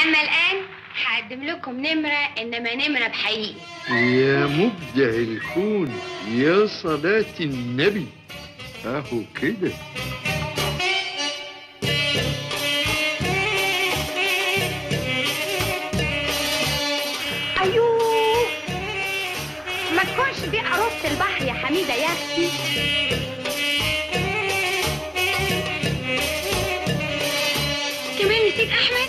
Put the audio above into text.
اما الان هقدم لكم نمره انما نمره بحقيقي يا مبدع الكون يا صلاة النبي اهو كده ايوه ما تكونش دي عروسة البحر يا حميدة يا اختي كمان نسيت احمد